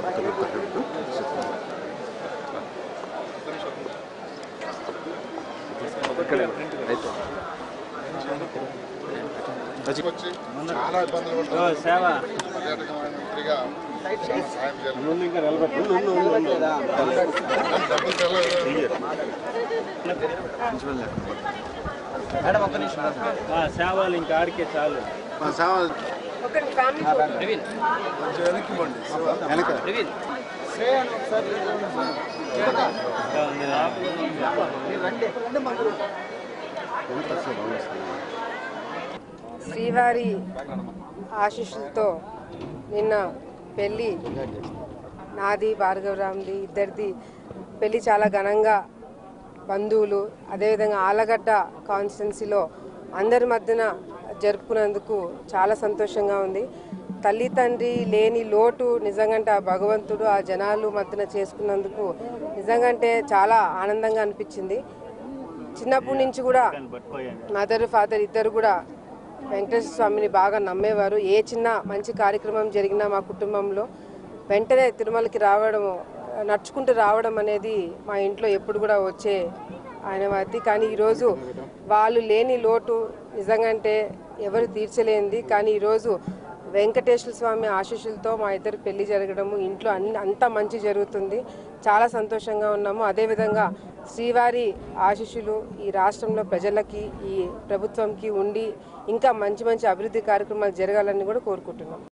వచ్చి చాలా ఇబ్బందులు పడుతున్నారు సేవ పర్యాటక మంత్రిగా చాలా సాయం చేయాలి ముందు ఇంకా నిలబెట్టు డబ్బులు తెలవదు. సేవలు ఇంకా ఆడికే చాలు శ్రీవారి ఆశీస్సులతో నిన్న పెళ్ళి నాది భార్గవరామ్ది ఇద్దరిది పెళ్ళి చాలా ఘనంగా బంధువులు అదేవిధంగా ఆలగడ్డ కాన్స్టిట్యున్సీలో అందరి మధ్యన జరుపుకున్నందుకు చాలా సంతోషంగా ఉంది తల్లి తండ్రి లేని లోటు నిజంగంటే ఆ భగవంతుడు ఆ జనాలు మధ్యన చేసుకున్నందుకు నిజంగంటే చాలా ఆనందంగా అనిపించింది చిన్నప్పటి నుంచి కూడా మదర్ ఫాదర్ ఇద్దరు కూడా వెంకటేశ్వర స్వామిని బాగా నమ్మేవారు ఏ చిన్న మంచి కార్యక్రమం జరిగినా మా కుటుంబంలో వెంటనే తిరుమలకి రావడం నడుచుకుంటూ రావడం అనేది మా ఇంట్లో ఎప్పుడు కూడా వచ్చే ఆయన వాతి కానీ ఈరోజు వాళ్ళు లేని లోటు నిజంగంటే ఎవరు తీర్చలేనిది కానీ ఈరోజు వెంకటేశ్వర స్వామి ఆశీస్సులతో మా ఇద్దరు పెళ్లి జరగడము ఇంట్లో అన్ని అంతా మంచి జరుగుతుంది చాలా సంతోషంగా ఉన్నాము అదేవిధంగా శ్రీవారి ఆశీస్సులు ఈ రాష్ట్రంలో ప్రజలకి ఈ ప్రభుత్వంకి ఉండి ఇంకా మంచి మంచి అభివృద్ధి కార్యక్రమాలు జరగాలని కూడా కోరుకుంటున్నాం